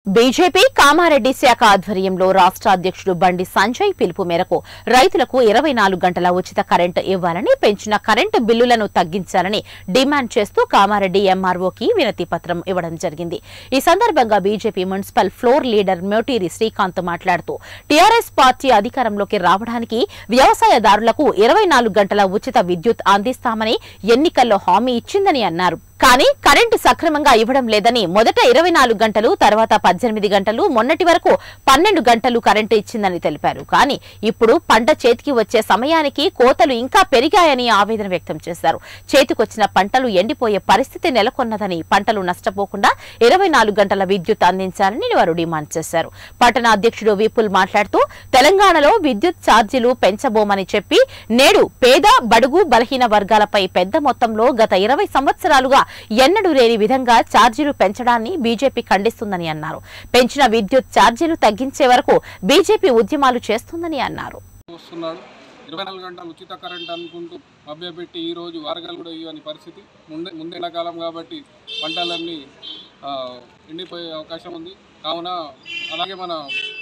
BJP Kamareddy శాఖ ఆధ్వర్యంలో రాష్ట్ర అధ్యక్షుడు బండి సంజయ్ పిలుపు మేరకు రైతులకు ఇరవై నాలుగు గంటల ఉచిత కరెంటు ఇవ్వాలని పెంచిన కరెంటు బిల్లులను తగ్గించాలని డిమాండ్ చేస్తూ కామారెడ్డి ఎంఆర్ఓకి వినతి పత్రం ఇవ్వడం జరిగింది ఈ సందర్భంగా బీజేపీ మున్సిపల్ ఫ్లోర్ లీడర్ మ్యోటీరి శ్రీకాంత్ మాట్లాడుతూ టీఆర్ఎస్ పార్టీ అధికారంలోకి రావడానికి వ్యవసాయదారులకు ఇరవై నాలుగు గంటల ఉచిత విద్యుత్ అందిస్తామని ఎన్నికల్లో హామీ ఇచ్చిందని అన్నారు కానీ కరెంటు సక్రమంగా ఇవ్వడం లేదని మొదట ఇరవై నాలుగు గంటలు తర్వాత పద్దెనిమిది గంటలు మొన్నటి వరకు పన్నెండు గంటలు కరెంటు ఇచ్చిందని తెలిపారు కానీ ఇప్పుడు పంట చేతికి వచ్చే సమయానికి కోతలు ఇంకా పెరిగాయని ఆవేదన వ్యక్తం చేశారు చేతికొచ్చిన పంటలు ఎండిపోయే పరిస్థితి నెలకొన్నదని పంటలు నష్టపోకుండా ఇరవై నాలుగు గంటల విద్యుత్ అందించాలని వారు డిమాండ్ చేశారు పట్టణ అధ్యక్షుడు విపుల్ మాట్లాడుతూ తెలంగాణలో విద్యుత్ ఛార్జీలు పెంచబోమని చెప్పి నేడు పేద బడుగు బలహీన వర్గాలపై పెద్ద మొత్తంలో గత ఇరవై సంవత్సరాలుగా ఎన్నడూ లేని విధంగా ఛార్జీలు పెంచడాన్ని బీజేపీ ఖండిస్తుందని అన్నారు పెంచిన విద్యుత్ ఛార్జీలు తగ్గించే వరకు బీజేపీ ఉద్యమాలు చేస్తుందని అన్నారు వస్తున్నాడు ఇరవై నాలుగు గంటలు ఉచిత కరెంట్ అనుకుంటూ మభ్యపెట్టి ఈ రోజు వారగాలు కూడా ఇవ్వని పరిస్థితి ముందే ముందే ఎండాకాలం కాబట్టి పంటలన్నీ ఆ, ఎండిపోయే అవకాశం ఉంది కావున అలాగే మన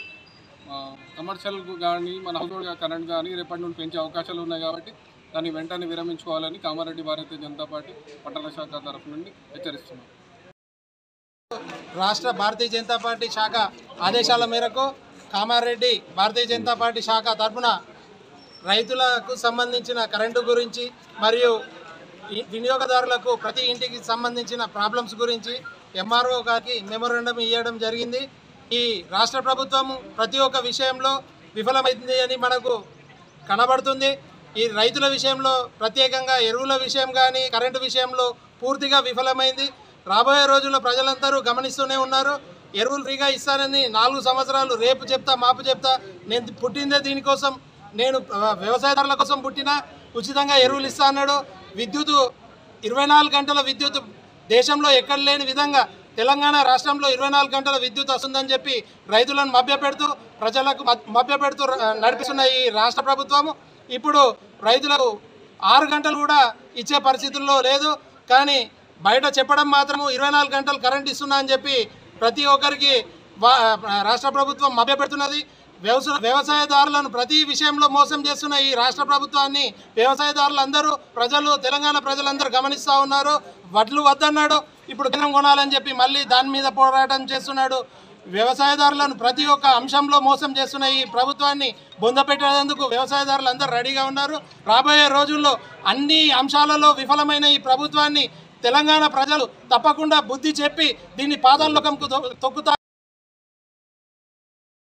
కమర్షియల్ కానీ మన హౌస్ హోల్డ్ కరెంట్ కానీ రేపటి నుండి పెంచే అవకాశాలు ఉన్నాయి కాబట్టి దాన్ని వెంటనే విరమించుకోవాలని కామారెడ్డి భారతీయ జనతా పార్టీ పట్టణ శాఖ తరఫు నుండి హెచ్చరిస్తున్నాం రాష్ట్ర భారతీయ జనతా పార్టీ శాఖ ఆదేశాల మేరకు కామారెడ్డి భారతీయ జనతా పార్టీ శాఖ తరఫున రైతులకు సంబంధించిన కరెంటు గురించి మరియు ఈ వినియోగదారులకు ప్రతి ఇంటికి సంబంధించిన ప్రాబ్లమ్స్ గురించి ఎంఆర్ఓ గారికి మెమోరండం ఇవ్వడం జరిగింది ఈ రాష్ట్ర ప్రభుత్వం ప్రతి ఒక్క విషయంలో విఫలమైంది అని మనకు కనబడుతుంది ఈ రైతుల విషయంలో ప్రత్యేకంగా ఎరువుల విషయం కానీ కరెంటు విషయంలో పూర్తిగా విఫలమైంది రాబోయే రోజుల్లో ప్రజలందరూ గమనిస్తూనే ఉన్నారు ఎరువులు ఫ్రీగా ఇస్తానని నాలుగు సంవత్సరాలు రేపు చెప్తా మాపు చెప్తా నేను పుట్టిందే దీనికోసం నేను ఆ, వ్యవసాయదారుల కోసం పుట్టిన ఉచితంగా ఎరువులు ఇస్తా అన్నాడు విద్యుత్ ఇరవై నాలుగు గంటల విద్యుత్ దేశంలో ఎక్కడ లేని విధంగా తెలంగాణ రాష్ట్రంలో ఇరవై నాలుగు గంటల విద్యుత్ వస్తుందని చెప్పి రైతులను మభ్యపెడుతూ ప్రజలకు మత్- మభ్యపెడుతూ ర- నడిపిస్తున్న ఈ రాష్ట్ర ప్రభుత్వము ఇప్పుడు రైతులకు ఆరు గంటలు కూడా ఇచ్చే పరిస్థితుల్లో లేదు కానీ బయట చెప్పడం మాత్రము ఇరవై నాలుగు గంటలు కరెంట్ ఇస్తున్నా అని చెప్పి ప్రతి ఒక్కరికి వా- రాష్ట్ర ప్రభుత్వం మభ్యపెడుతున్నది వ్యవసాయ వ్యవసాయదారులను ప్రతి విషయంలో మోసం చేస్తున్న ఈ రాష్ట్ర ప్రభుత్వాన్ని వ్యవసాయదారులందరూ ప్రజలు తెలంగాణ ప్రజలందరూ గమనిస్తూ ఉన్నారు వడ్లు వద్దన్నాడు ఇప్పుడు కేంద్రం కొనాలని చెప్పి మళ్ళీ దాని మీద పోరాటం చేస్తున్నాడు వ్యవసాయదారులను ప్రతి ఒక్క అంశంలో మోసం చేస్తున్న ఈ ప్రభుత్వాన్ని బొందపెట్టేందుకు వ్యవసాయదారులు అందరూ రెడీగా ఉన్నారు రాబోయే రోజుల్లో అన్ని అంశాలలో విఫలమైన ఈ ప్రభుత్వాన్ని తెలంగాణ ప్రజలు తప్పకుండా బుద్ధి చెప్పి దీన్ని పాదాల్లోకంకు తొక్కుతారు